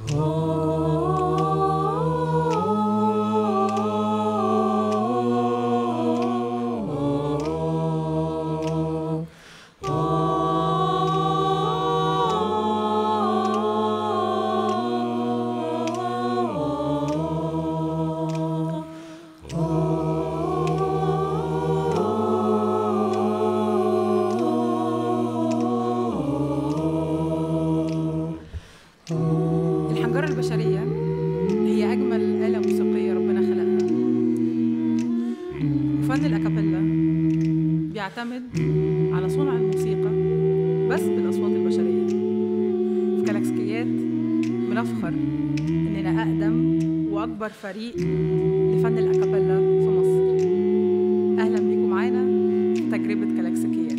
الحنجرة البشرية هي أجمل آلة موسيقية ربنا خلقها وفن الأكابيلا بيعتمد على صنع الموسيقى بس بالأصوات البشرية في كلاكسكيات بنفخر إننا أقدم وأكبر فريق لفن الأكابيلا في مصر أهلا بيكم معانا في تجربة كلاكسيكيات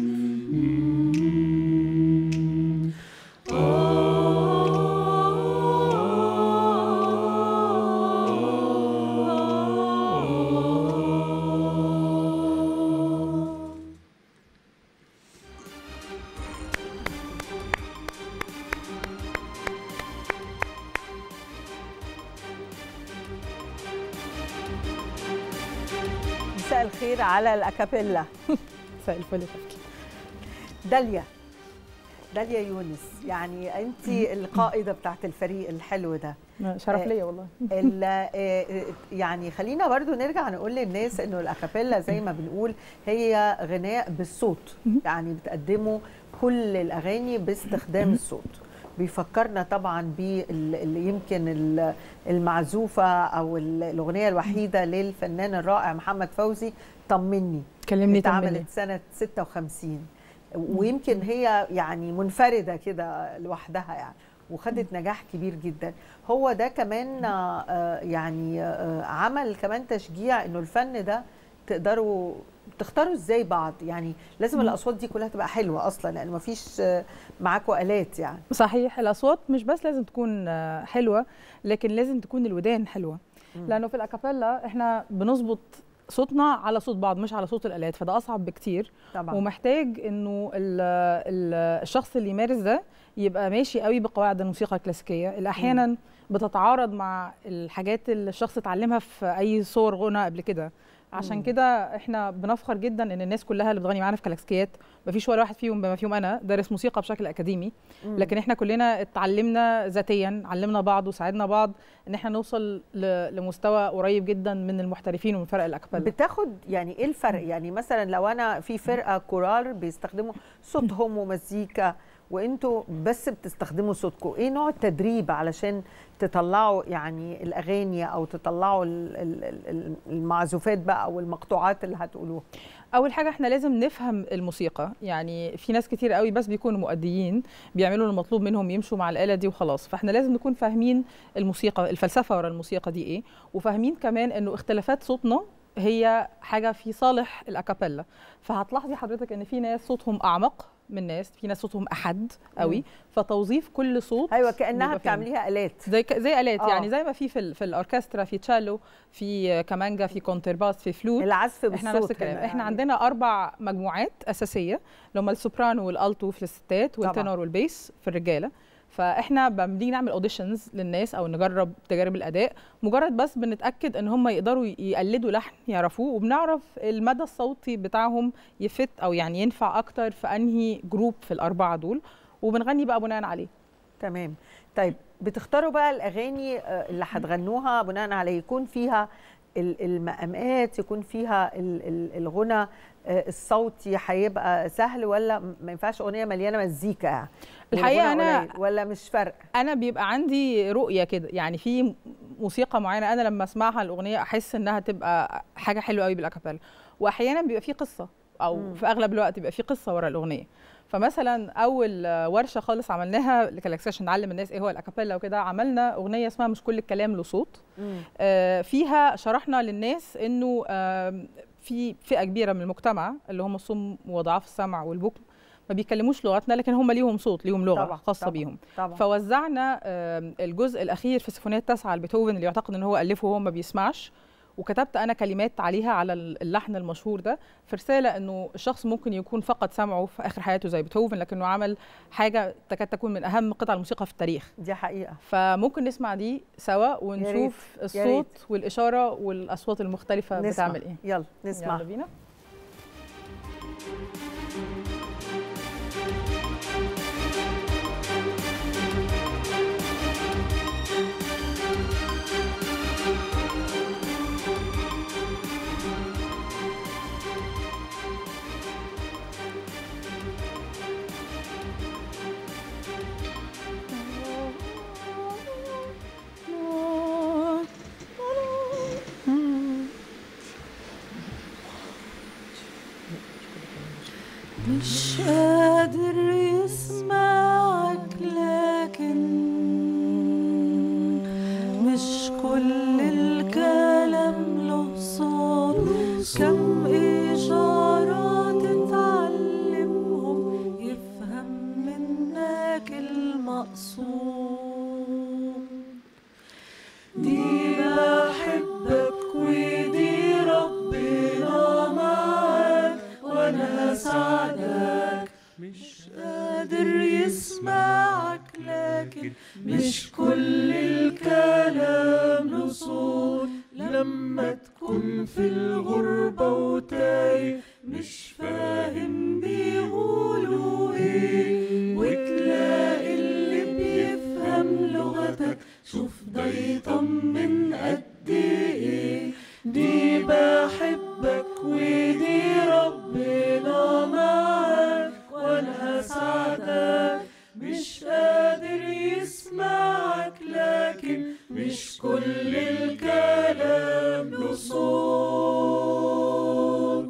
مساء الخير على الأكابيلا مساء الفل يا فندم. داليا داليا يونس يعني أنت القائدة بتاعت الفريق الحلو ده شرف آه، ليا والله ال- آه، آه، يعني خلينا برضو نرجع نقول للناس انه الاكابيلا زي ما بنقول هي غناء بالصوت يعني بتقدموا كل الاغاني باستخدام الصوت بيفكرنا طبعا باللي يمكن ال- المعزوفه او ال- الاغنيه الوحيده للفنان الرائع محمد فوزي طمني كلمني طمني اتعملت سنه 56 ويمكن هي يعني منفرده كده لوحدها يعني وخدت نجاح كبير جدا هو ده كمان آه، آه، يعني آه، عمل كمان تشجيع انه الفن ده تقدروا تختاروا ازاي بعض يعني لازم الاصوات دي كلها تبقى حلوه اصلا لان مفيش آه، معاكوا الات يعني صحيح الاصوات مش بس لازم تكون آه، حلوه لكن لازم تكون الودان حلوه لانه في الاكابيلا احنا بنظبط صوتنا على صوت بعض مش على صوت الالات فده اصعب بكتير طبعا ومحتاج انه ال ال الشخص اللي يمارس ده يبقى ماشي قوي بقواعد الموسيقى الكلاسيكيه اللي احيانا بتتعارض مع الحاجات اللي الشخص اتعلمها في اي صور غنى قبل كده عشان مم. كده احنا بنفخر جدا ان الناس كلها اللي بتغني معانا في كلاكسيات مفيش ولا واحد فيهم بما فيهم انا دارس موسيقى بشكل اكاديمي مم. لكن احنا كلنا اتعلمنا ذاتيا علمنا بعض وساعدنا بعض ان احنا نوصل ل- لمستوى قريب جدا من المحترفين ومن فرق الاكابيلا بتاخد يعني ايه الفرق يعني مثلا لو انا في فرقه كورال بيستخدموا صوتهم ومزيكا وانتوا بس بتستخدموا صوتكم ايه نوع التدريب علشان تطلعوا يعني الاغاني او تطلعوا ال- ال- ال- المعزوفات بقى او المقطوعات اللي هتقولوها اول حاجه احنا لازم نفهم الموسيقى يعني في ناس كتير قوي بس بيكونوا مؤديين بيعملوا المطلوب منهم يمشوا مع الاله دي وخلاص فاحنا لازم نكون فاهمين الموسيقى الفلسفه ورا الموسيقى دي ايه وفاهمين كمان انه اختلافات صوتنا هي حاجه في صالح الاكابيلا فهتلاحظي حضرتك ان في ناس صوتهم اعمق من ناس في ناس صوتهم احد قوي فتوظيف كل صوت ايوه كانها بيبقى فاهم. بتعمليها الات زي ك- زي الات آه. يعني زي ما في في, ال- في الاوركسترا في تشالو في كمانجا في كونترباس في فلوت العزف بالصوت احنا نفس الكلام هنا احنا يعني. عندنا اربع مجموعات اساسيه اللي هم السوبرانو والالتو في الستات والتنور والبيس في الرجاله فاحنا لما بنيجي نعمل اوديشنز للناس او نجرب تجارب الاداء مجرد بس بنتاكد ان هم يقدروا يقلدوا لحن يعرفوه وبنعرف المدى الصوتي بتاعهم يفت او يعني ينفع اكتر في انهي جروب في الاربعه دول وبنغني بقى بناء عليه تمام طيب بتختاروا بقى الاغاني آه، اللي هتغنوها بناء على يكون فيها ال- المقامات يكون فيها ال- ال- الغنى آه، الصوتي هيبقى سهل ولا م- ما ينفعش اغنيه مليانه مزيكا يعني الحقيقة والغنى أنا- قليل ولا مش فرق انا بيبقى عندي رؤيه كده يعني في موسيقى معينه انا لما اسمعها الاغنيه احس انها تبقى حاجه حلوه قوي بالاكابيلا واحيانا بيبقى في قصه او مم. في اغلب الوقت بيبقى في قصه ورا الاغنيه فمثلا اول ورشه خالص عملناها لكلاكس عشان نعلم الناس ايه هو الاكابيلا وكده عملنا اغنيه اسمها مش كل الكلام له صوت آه، فيها شرحنا للناس انه آم، في فئه كبيره من المجتمع اللي هم الصم وضعاف السمع والبكم ما بيتكلموش لغتنا لكن هم ليهم صوت ليهم لغه طبعاً، خاصه طبعاً، بيهم طبعا فوزعنا آم، الجزء الاخير في السيمفونيه التاسعه لبيتهوفن اللي يعتقد ان هو الفه وهو ما بيسمعش وكتبت انا كلمات عليها على اللحن المشهور ده في رساله انه الشخص ممكن يكون فقد سمعه في اخر حياته زي بيتهوفن لكنه عمل حاجه تكاد تكون من اهم قطع الموسيقى في التاريخ دي حقيقه فممكن نسمع دي سوا ونشوف يا الصوت ريت. والاشاره والاصوات المختلفه نسمع بتعمل ايه يلا نسمع يلا بينا مش قادر يسمعك لكن مش كل الكلام له صوت كم إشارة تتعلمهم يفهم منك المقصود دي بحبك ودي ربنا معاك وانا هساعدك مش قادر يسمعك لكن مش كل الكلام له صوت لما تكون في الغربة وتايه مش فاهم بيقولوا ايه وتلاقي اللي بيفهم لغتك شوف ده يطمن قد ايه دي بحبك ودي ربنا معاك وانا هساعدك مش قادر يسمعك لكن مش كل الكلام له صوت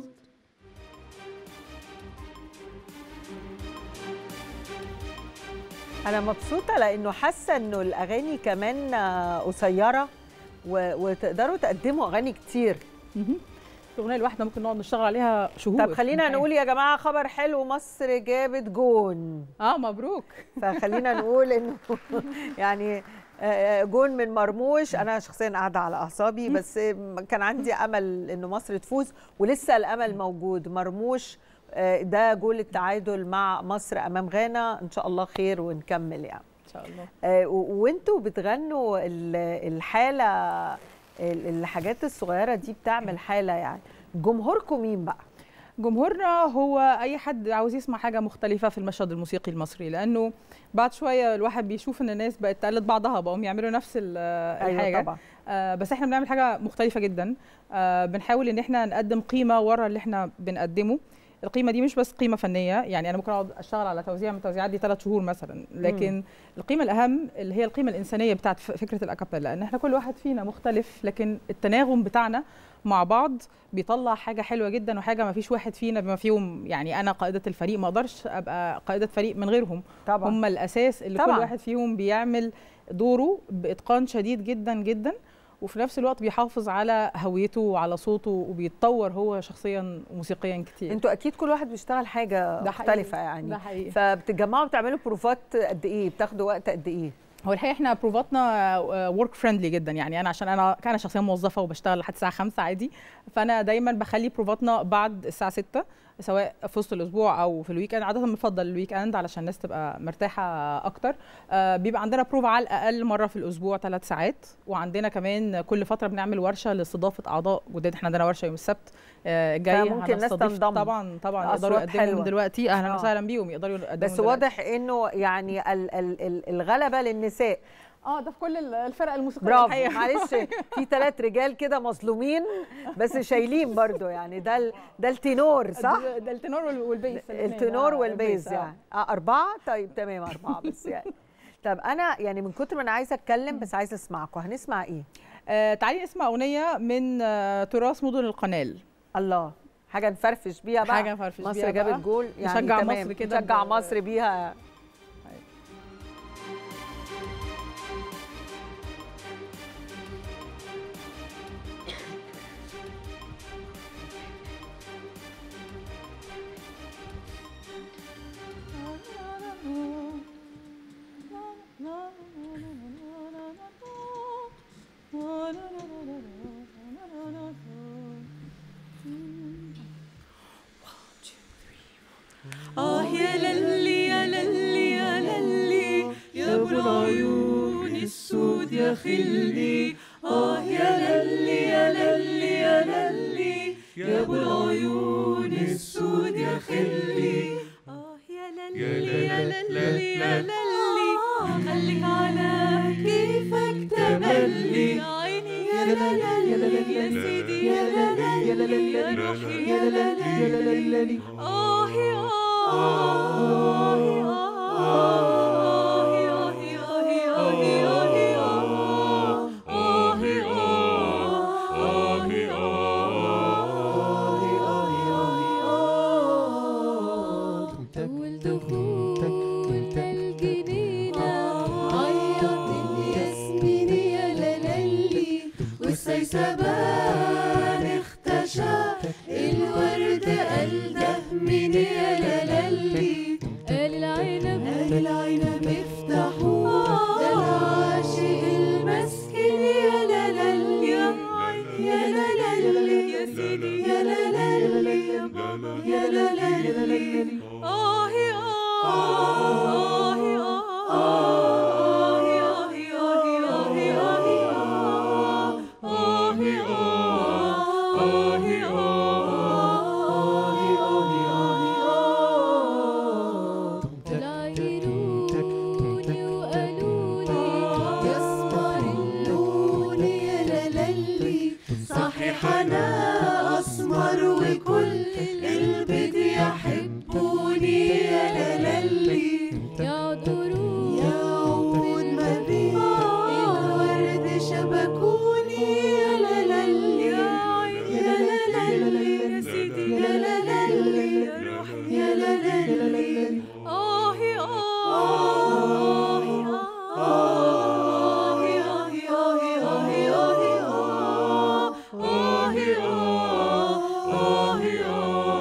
انا مبسوطه لانه حاسه انه الاغاني كمان آه، قصيره و- وتقدروا تقدموا اغاني كتير مهم. الاغنيه الواحده ممكن نقعد نشتغل عليها شهور طب خلينا الحقيقة. نقول يا جماعه خبر حلو مصر جابت جون اه مبروك فخلينا نقول انه يعني آه، جون من مرموش انا شخصيا قاعده على اعصابي بس كان عندي امل انه مصر تفوز ولسه الامل موجود مرموش آه، ده جول التعادل مع مصر امام غانا ان شاء الله خير ونكمل يعني ان شاء الله آه، و- وانتوا بتغنوا ال- الحاله ال- الحاجات الصغيره دي بتعمل حاله يعني جمهوركم مين بقى جمهورنا هو اي حد عاوز يسمع حاجه مختلفه في المشهد الموسيقي المصري لانه بعد شويه الواحد بيشوف ان الناس بقت تقلد بعضها بقوا يعملوا نفس ال- الحاجه طبعا آه بس احنا بنعمل حاجه مختلفه جدا آه بنحاول ان احنا نقدم قيمه ورا اللي احنا بنقدمه القيمه دي مش بس قيمه فنيه يعني انا ممكن اقعد اشتغل على توزيع من التوزيعات دي ثلاث شهور مثلا لكن مم. القيمه الاهم اللي هي القيمه الانسانيه بتاعت ف- فكره الاكابيلا ان احنا كل واحد فينا مختلف لكن التناغم بتاعنا مع بعض بيطلع حاجه حلوه جدا وحاجه ما فيش واحد فينا بما فيهم يعني انا قائده الفريق ما اقدرش ابقى قائده فريق من غيرهم طبعا هم الاساس اللي طبعاً. كل واحد فيهم بيعمل دوره باتقان شديد جدا جدا وفي نفس الوقت بيحافظ على هويته وعلى صوته وبيتطور هو شخصيا موسيقيا كتير انتوا اكيد كل واحد بيشتغل حاجه ده حقيقي. مختلفه يعني ده حقيقي فبتتجمعوا بتعملوا بروفات قد ايه بتاخدوا وقت قد ايه هو الحقيقه احنا بروفاتنا ورك فريندلي جدا يعني انا عشان انا كان شخصيا موظفه وبشتغل لحد الساعه 5 عادي فانا دايما بخلي بروفاتنا بعد الساعه 6 سواء في وسط الاسبوع او في الويك اند عاده بنفضل الويك اند علشان الناس تبقى مرتاحه اكتر آه، بيبقى عندنا بروفا على الاقل مره في الاسبوع ثلاث ساعات وعندنا كمان كل فتره بنعمل ورشه لاستضافه اعضاء جداد احنا عندنا ورشه يوم السبت آه، الجاي فممكن الناس هنستضيف تنضم. طبعا طبعا الأصوات يقدروا يقدموا حلوة. من دلوقتي اهلا آه. وسهلا بيهم يقدروا يقدموا بس من دلوقتي. واضح انه يعني ال ال ال الغلبه للنساء اه ده في كل الفرق الموسيقيه برافو الحقيقة. معلش في ثلاث رجال كده مظلومين بس شايلين برضو يعني ده ال- ده التنور صح ده ده التنور وال- والبيس الاتنين. التنور آه، والبيز البيس، آه. يعني اه اربعه طيب تمام اربعه بس يعني طب انا يعني من كتر ما انا عايزه اتكلم بس عايزه اسمعكم هنسمع ايه آه تعالي نسمع اغنيه من آه تراث مدن القنال الله حاجه نفرفش بيها بقى حاجه نفرفش مصر بيها جابت بقى. جول يعني نشجع تمام. مصر كده نشجع ب- مصر بيها la la la la la la la يا خلي آه يا للي يا للي يا للي يا أبو العيون السود يا خلي آه يا يا للي يا لا- للي لا- يا لا. للي خليك على كيفك تملي يا عيني يا للي يا سيدي يا للي يا روحي يا للي آه يا آه يا آه يا يا يا يا أول دخول الجنينة عيط الياسمين يا لالي والسيسبان اختشى الورد قال ده مين يا لالي قال العنب قال العنب افتحوا ده العاشق المسكين يا لالي يا لالي يا سيدي يا لالي يا لالي آه يا آه يا آه يا يا يا يا آه يا آه يا العيروني وقالولي يا اسمر اللون يا لالي صحيح انا اسمر وكل البيت يحبوني يا لالي يا ضروب يا عود ما بين الورد شبكوني يا لالي يا لالي يا سيدي يا لالي يا لالي آه يا آه يا آه يا يا يا يا آه يا آه يا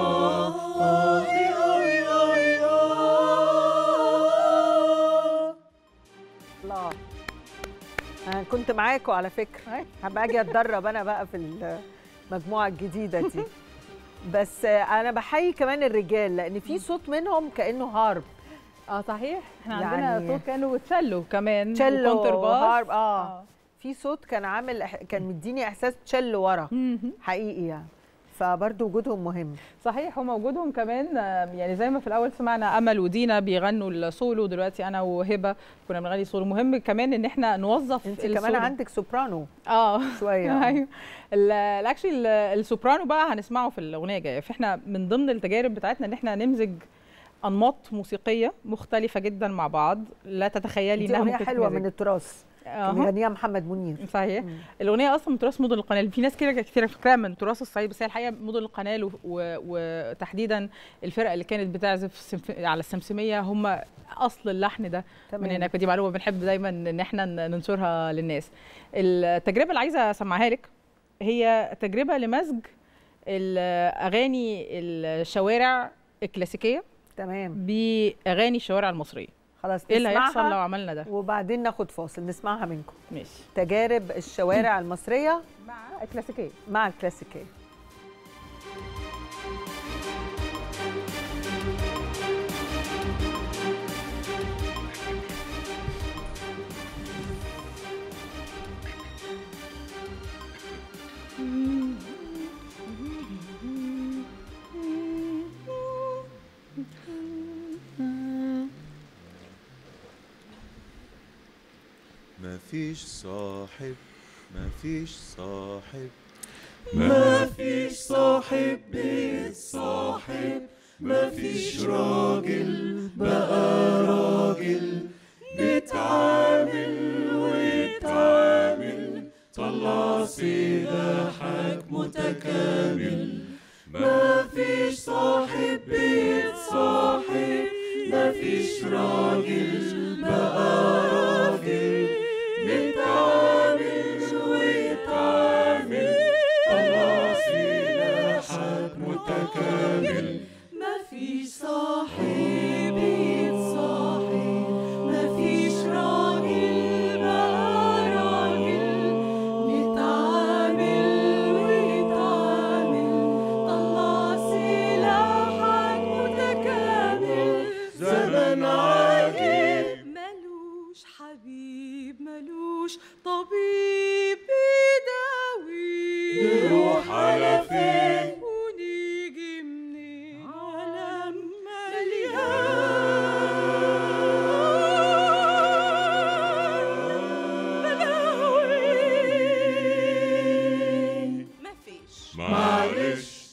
الله انا كنت معاكم على فكره هبقى اجي اتدرب انا بقى في المجموعه الجديده دي بس انا بحيي كمان الرجال لان في صوت منهم كانه هارب اه صحيح احنا يعني- عندنا صوت كانه تشيلو كمان تشيلو وكونترباس. هارب اه في صوت كان عامل إح- كان مديني احساس تشيلو ورا مهم. حقيقي يعني فبرضه وجودهم مهم صحيح هم وجودهم كمان آه، يعني زي ما في الاول سمعنا امل ودينا بيغنوا السولو دلوقتي انا وهبه كنا بنغني سولو مهم كمان ان احنا نوظف انت كمان السولو. عندك سوبرانو اه شويه ايوه الاكشلي السوبرانو بقى هنسمعه في الاغنيه الجايه فاحنا من ضمن التجارب بتاعتنا ان احنا نمزج انماط موسيقيه مختلفه جدا مع بعض لا تتخيلي دي انها اغنيه ممكن حلوه تتمزج. من التراث كان أها. بيغنيها محمد منير صحيح مم. الاغنيه اصلا من تراث مدن القناه في ناس كده كتير فاكراها من تراث الصعيد بس هي الحقيقه مدن القناه و- و- وتحديدا الفرقه اللي كانت بتعزف سمف... على السمسميه هم اصل اللحن ده من تمام هناك ودي معلومه بنحب دايما ان احنا ن- ننشرها للناس التجربه اللي عايزه اسمعها لك هي تجربه لمزج الاغاني الشوارع الكلاسيكيه تمام باغاني الشوارع المصريه خلاص ايه اللي هيحصل نسمعها لو عملنا ده وبعدين ناخد فاصل نسمعها منكم ماشي تجارب الشوارع المصريه مع الكلاسيكيه مع الكلاسيكيه مفيش صاحب مفيش صاحب مفيش صاحب بيتصاحب مفيش راجل بقى راجل بيتعامل ويتعامل طلع سلاحك متكامل مفيش صاحب بيتصاحب مفيش راجل بقى راجل بيتعامل ويتعامل طلع سلاحك متكامل مفيش صاحب يتصاحب ملوش طبيب يداوي نروح على فين ونيجي منين عالم مليان بلاوي مفيش معلش